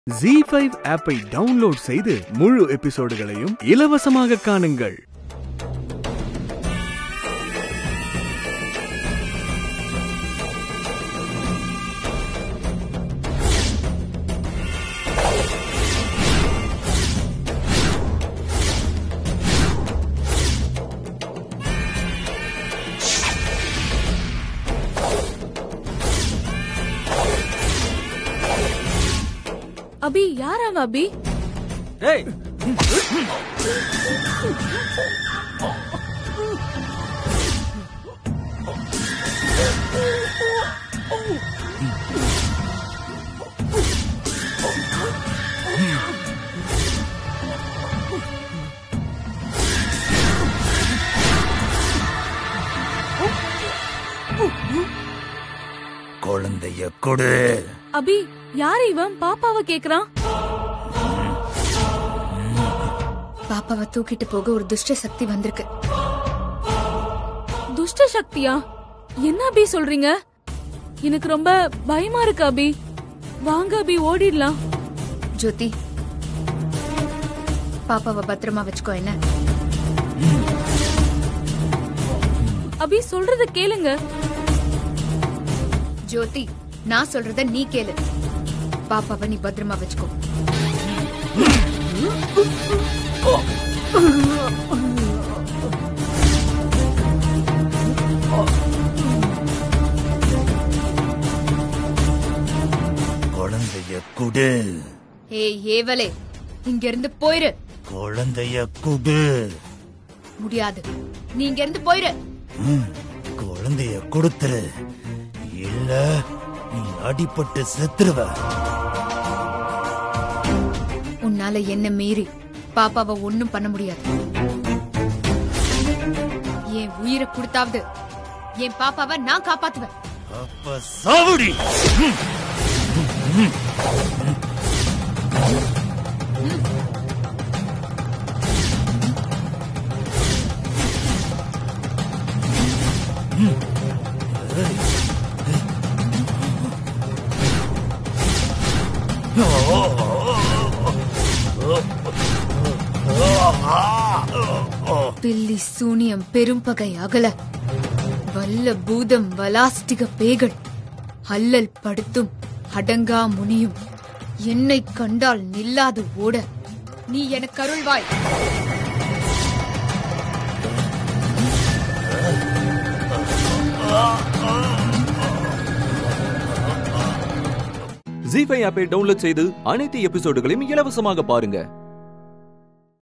G five ஆப்பை download செய்து முழு எபிசோடுகளையும் இலவசமாக காணுங்கள் அபி யார் அவன் அபி ஏய் குழந்தைய கொடு அபி யார் இவன் பாப்பாவை கேக்குறான் பாப்பாவை தூக்கிட்டு போக ஒரு துஷ்ட சக்தி வந்திருக்கு துஷ்ட சக்தியா என்ன அபி சொல்றீங்க எனக்கு ரொம்ப பயமா இருக்கு அபி வாங்க அபி ஓடிடலாம் ஜோதி பாப்பாவை பத்திரமா வச்சுக்கோ என்ன அபி சொல்றத கேளுங்க ஜோதி நான் சொல்றத நீ கேளு பாப்பாவை நீ பத்திரமா வச்சுக்கோ குழந்தைய கொடு ஏய் ஏவலே இங்க இருந்து போயிரு குழந்தைய கொடு முடியாது நீ இங்க இருந்து போயிரு ம், குழந்தைய கொடுத்துரு இல்ல நீ அடிபட்டு செத்துருவ உன்னால என்ன மீறி பாப்பாவை ஒண்ணும் பண்ண முடியாது என் உயிரை கொடுத்தாவது என் பாப்பாவை நான் காப்பாத்துவேன் அப்ப சாவுடி பில்லி சூனியம் பெரும்பகை அகல வல்ல பூதம் வலாஸ்டிக பேகள் அல்லல் படுத்தும் அடங்கா முனியும் என்னை கண்டால் நில்லாது ஓட நீ எனக்கு அருள்வாய் ஜி ஃபைவ் ஆப்பை டவுன்லோட் செய்து அனைத்து எபிசோடுகளையும் இலவசமாக பாருங்க